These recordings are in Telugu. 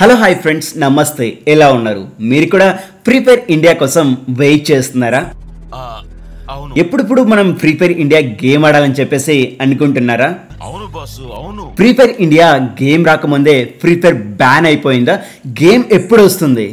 హలో హాయ్ ఫ్రెండ్స్ నమస్తే ఎలా ఉన్నారు మీరు కూడా ఫ్రీ ఫైర్ ఇండియా కోసం వెయిట్ చేస్తున్నారా ఆ, అవును ఎప్పుడిప్పుడు మనం ఫ్రీ ఫైర్ ఇండియా గేమ్ ఆడాలని చెప్పేసి అనుకుంటున్నారా అవును బాసు అవును ఫ్రీ ఫైర్ ఇండియా గేమ్ రాకముందే ఫ్రీ ఫైర్ బ్యాన్ అయిపోయిందా గేమ్ ఎప్పుడు వస్తుంది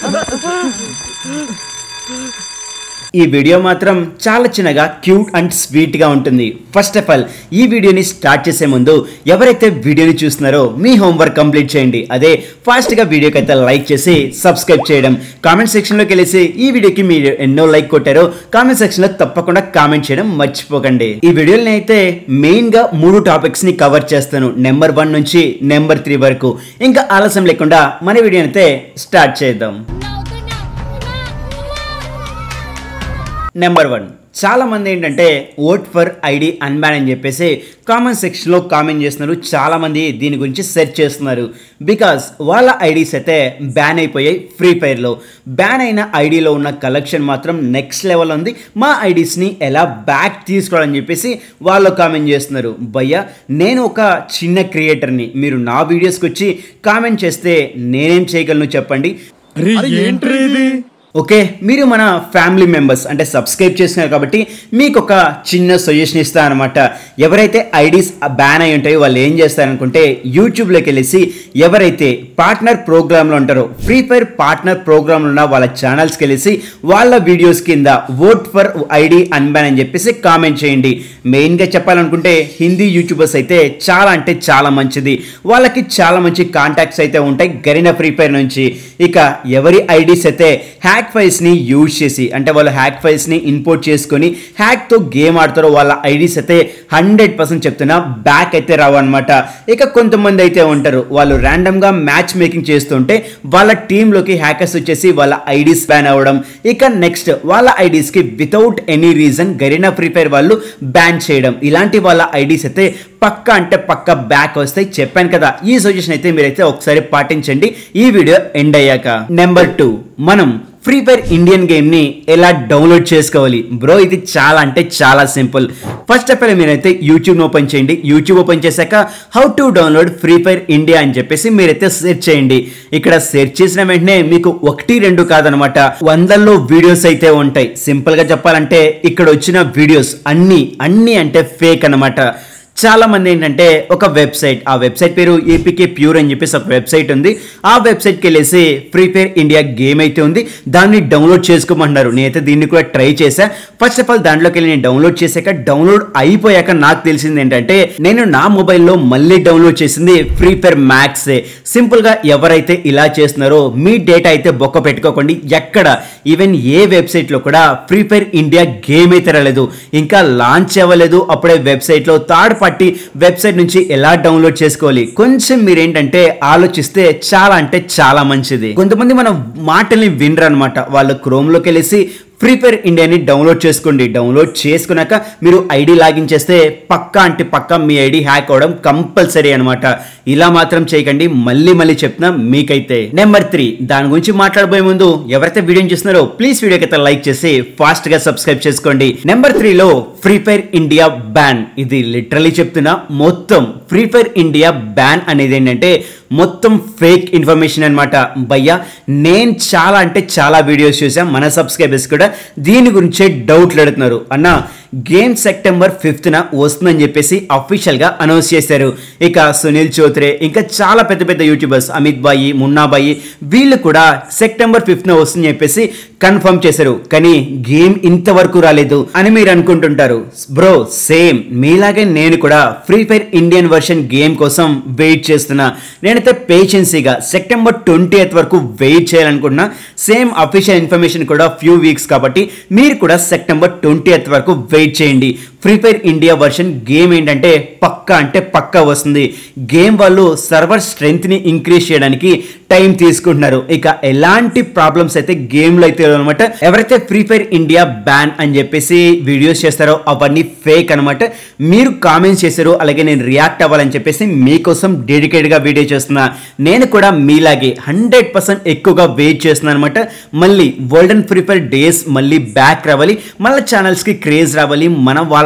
ఈ వీడియో మాత్రం చాలా చిన్నగా క్యూట్ అండ్ స్వీట్ గా ఉంటుంది ఫస్ట్ ఆఫ్ ఆల్ ఈ వీడియోని స్టార్ట్ చేసే ముందు ఎవరైతే వీడియోని చూస్తున్నారో మీ హోంవర్క్ కంప్లీట్ చేయండి అదే ఫాస్ట్ గా వీడియోకి అయితే లైక్ చేసి సబ్స్క్రైబ్ చేయడం కామెంట్ సెక్షన్ లోకి వెళ్ళేసి ఈ వీడియోకి మీరు ఎన్నో లైక్ కొట్టారో కామెంట్ సెక్షన్ లో తప్పకుండా కామెంట్ చేయడం మర్చిపోకండి ఈ వీడియోని అయితే మెయిన్ గా మూడు టాపిక్స్ ని కవర్ చేస్తాను నెంబర్ వన్ నుంచి నెంబర్ త్రీ వరకు ఇంకా ఆలస్యం లేకుండా మన వీడియోని అయితే స్టార్ట్ చేద్దాం నెంబర్ వన్ చాలా మంది ఏంటంటే ఓట్ ఫర్ ఐడి అన్బ్యాన్ అని చెప్పేసి కామెంట్ సెక్షన్లో కామెంట్ చేస్తున్నారు చాలా మంది దీని గురించి సెర్చ్ చేస్తున్నారు బికాస్ వాళ్ళ ఐడీస్ అయితే బ్యాన్ అయిపోయాయి ఫ్రీ ఫైర్లో బ్యాన్ అయిన ఐడిలో ఉన్న కలెక్షన్ మాత్రం నెక్స్ట్ లెవెల్ ఉంది మా ఐడీస్ని ఎలా బ్యాక్ తీసుకోవాలని చెప్పేసి వాళ్ళు కామెంట్ చేస్తున్నారు భయ్య నేను ఒక చిన్న క్రియేటర్ని మీరు నా వీడియోస్కి వచ్చి కామెంట్ చేస్తే నేనేం చేయగలను చెప్పండి ఓకే మీరు మన ఫ్యామిలీ మెంబర్స్ అంటే సబ్స్క్రైబ్ చేసినారు కాబట్టి మీకు ఒక చిన్న సజెషన్ ఇస్తాను అనమాట ఎవరైతే ఐడీస్ బ్యాన్ అయి ఉంటాయో వాళ్ళు ఏం చేస్తారనుకుంటే యూట్యూబ్లోకి వెళ్ళేసి ఎవరైతే పార్ట్నర్ ప్రోగ్రాంలో ఉంటారో ఫ్రీ ఫైర్ పార్ట్నర్ ప్రోగ్రాంలో ఉన్న వాళ్ళ ఛానల్స్కి వెళ్ళేసి వాళ్ళ వీడియోస్ కింద ఓట్ ఫర్ ఐడి అన్బ్యాన్ అని చెప్పేసి కామెంట్ చేయండి మెయిన్గా చెప్పాలనుకుంటే హిందీ యూట్యూబర్స్ అయితే చాలా అంటే చాలా మంచిది వాళ్ళకి చాలా మంచి కాంటాక్ట్స్ అయితే ఉంటాయి గరిన ఫ్రీ ఫైర్ నుంచి ఇక ఎవరి ఐడీస్ అయితే హ్యాక్ ఫైల్స్ని యూజ్ చేసి అంటే వాళ్ళు హ్యాక్ ఫైల్స్ని ఇంపోర్ట్ చేసుకొని హ్యాక్తో గేమ్ ఆడతారో వాళ్ళ ఐడీస్ అయితే హండ్రెడ్ పర్సెంట్ చెప్తున్నా బ్యాక్ అయితే రావు అనమాట ఇక కొంతమంది అయితే ఉంటారు వాళ్ళు ర్యాండమ్గా మ్యాచ్ మేకింగ్ చేస్తుంటే వాళ్ళ టీంలోకి హ్యాకర్స్ వచ్చేసి వాళ్ళ ఐడీస్ బ్యాన్ అవ్వడం ఇక నెక్స్ట్ వాళ్ళ ఐడీస్కి without any reason Garena Free Fire వాళ్ళు బ్యాన్ చేయడం ఇలాంటి వాళ్ళ ఐడీస్ అయితే పక్క అంటే పక్క బ్యాక్ వస్తాయి చెప్పాను కదా ఈ సజెషన్ అయితే మీరైతే ఒకసారి పాటించండి ఈ వీడియో ఎండ్ అయ్యాక నెంబర్ టూ మనం ఫ్రీ ఫైర్ ఇండియన్ గేమ్ని ఎలా డౌన్లోడ్ చేసుకోవాలి బ్రో ఇది చాలా అంటే చాలా సింపుల్ ఫస్ట్ ఆఫ్ ఆల్ మీరైతే యూట్యూబ్ ఓపెన్ చేయండి యూట్యూబ్ ఓపెన్ చేశాక how to download Free Fire India అని చెప్పేసి మీరైతే సెర్చ్ చేయండి ఇక్కడ సెర్చ్ చేసిన వెంటనే మీకు ఒకటి రెండు కాదనమాట వందల్లో వీడియోస్ అయితే ఉంటాయి సింపుల్గా చెప్పాలంటే ఇక్కడ వచ్చిన వీడియోస్ అన్నీ అన్నీ అంటే ఫేక్ అన్నమాట చాలా మంది ఏంటంటే ఒక వెబ్సైట్ ఆ వెబ్సైట్ పేరు ఏపీకే ప్యూర్ అని చెప్పేసి ఒక వెబ్సైట్ ఉంది ఆ వెబ్సైట్కి వెళ్ళేసి ఫ్రీ ఫైర్ ఇండియా గేమ్ అయితే ఉంది దాన్ని డౌన్లోడ్ చేసుకోమంటున్నారు నేనైతే దీన్ని కూడా ట్రై చేశా ఫస్ట్ ఆఫ్ ఆల్ దాంట్లోకి వెళ్ళి నేను డౌన్లోడ్ చేశాక డౌన్లోడ్ అయిపోయాక నాకు తెలిసింది ఏంటంటే నేను నా మొబైల్లో మళ్ళీ డౌన్లోడ్ చేసింది ఫ్రీ ఫైర్ మ్యాక్సే సింపుల్గా ఎవరైతే ఇలా చేస్తున్నారో మీ డేటా అయితే బొక్క పెట్టుకోకండి ఎక్కడ ఈవెన్ ఏ వెబ్సైట్లో కూడా ఫ్రీ ఫైర్ ఇండియా గేమ్ అయితే రాలేదు ఇంకా లాంచ్ అవ్వలేదు అప్పుడే వెబ్సైట్లో థర్డ్ పార్టీ వెబ్సైట్ నుంచి ఎలా డౌన్లోడ్ చేసుకోవాలి కొంచెం మీరేంటంటే ఆలోచిస్తే చాలా అంటే చాలా మంచిది కొంతమంది మన మాటల్ని వినరు అనమాట వాళ్ళు క్రోమ్లోకి వెళ్ళేసి ఫ్రీ ఫైర్ ఇండియాని డౌన్లోడ్ చేసుకోండి డౌన్లోడ్ చేసుకున్నాక మీరు ఐడి లాగిన్ చేస్తే పక్కా అంటే పక్కా మీ ఐడి హ్యాక్ అవడం కంపల్సరీ అనమాట ఇలా మాత్రం చేయకండి మళ్ళీ మళ్ళీ చెప్తున్నా మీకైతే నెంబర్ త్రీ దాని గురించి మాట్లాడబోయే ముందు ఎవరైతే వీడియో చూస్తున్నారో ప్లీజ్ వీడియోకి అయితే లైక్ చేసి ఫాస్ట్ గా సబ్స్క్రైబ్ చేసుకోండి నెంబర్ త్రీలో ఫ్రీ ఫైర్ ఇండియా బ్యాన్ ఇది లిటరలీ చెప్తున్నా మొత్తం ఫ్రీ ఫైర్ ఇండియా బ్యాన్ అనేది ఏంటంటే మొత్తం ఫేక్ ఇన్ఫర్మేషన్ అనమాట భయ్యా నేను చాలా అంటే చాలా వీడియోస్ చూసాం మన సబ్స్క్రైబర్స్ కూడా దీని గురించే డౌట్లు అడుగుతున్నారు అన్న గేమ్ సెప్టెంబర్ ఫిఫ్త్న వస్తుందని చెప్పేసి అఫీషియల్గా అనౌన్స్ చేశారు ఇక సునీల్ చౌత్రే ఇంకా చాలా పెద్ద పెద్ద యూట్యూబర్స్ అమిత్ బాయి మున్నా బాయి వీళ్ళు కూడా సెప్టెంబర్ ఫిఫ్త్న వస్తుందని చెప్పేసి కన్ఫర్మ్ చేశారు కానీ గేమ్ ఇంతవరకు రాలేదు అని మీరు అనుకుంటుంటారు బ్రో సేమ్ మీలాగే నేను కూడా Free Fire Indian version game కోసం వెయిట్ చేస్తున్నా నేనైతే పేషెన్సీగా సెప్టెంబర్ ట్వంటీ వరకు వెయిట్ చేయాలనుకుంటున్నా సేమ్ అఫీషియల్ ఇన్ఫర్మేషన్ కూడా ఫ్యూ వీక్స్ కాబట్టి మీరు కూడా సెప్టెంబర్ ట్వంటీ వరకు వెయిట్ చేయండి Free Fire India version game ఏంటంటే పక్కా అంటే పక్కా వస్తుంది గేమ్ వాళ్ళు సర్వర్ స్ట్రెంగ్త్ని ఇంక్రీజ్ చేయడానికి టైం తీసుకుంటున్నారు ఇక ఎలాంటి ప్రాబ్లమ్స్ అయితే గేమ్లో అయితే అనమాట ఎవరైతే ఫ్రీ ఫైర్ ఇండియా బ్యాన్ అని చెప్పేసి వీడియోస్ చేస్తారో అవన్నీ ఫేక్ అనమాట మీరు కామెంట్స్ చేశారు అలాగే నేను రియాక్ట్ అవ్వాలని చెప్పేసి మీకోసం డెడికేట్గా వీడియో చేస్తున్నా నేను కూడా మీలాగే హండ్రెడ్ పర్సెంట్ ఎక్కువగా వెయిట్ చేస్తున్నాను అనమాట మళ్ళీ world and Free Fire days మళ్ళీ బ్యాక్ రావాలి మళ్ళీ ఛానల్స్కి క్రేజ్ రావాలి మనం వాళ్ళ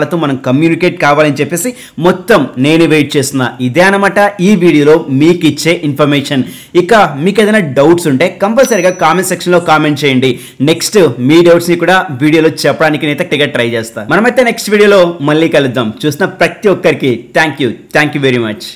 వాళ్ళతో మనం కమ్యూనికేట్ కావాలని చెప్పేసి మొత్తం నేను వెయిట్ చేస్తున్నా ఇదే అనమాట ఈ వీడియోలో మీకు ఇచ్చే ఇన్ఫర్మేషన్ ఇక మీకు ఏదైనా డౌట్స్ ఉంటే కంపల్సరీగా కామెంట్ సెక్షన్లో కామెంట్ చేయండి నెక్స్ట్ మీ డౌట్స్ని కూడా వీడియోలో చెప్పడానికి నేనైతే గట్టిగా ట్రై చేస్తాను మనమైతే నెక్స్ట్ వీడియోలో మళ్ళీ కలుద్దాం చూసిన ప్రతి ఒక్కరికి thank you thank you very much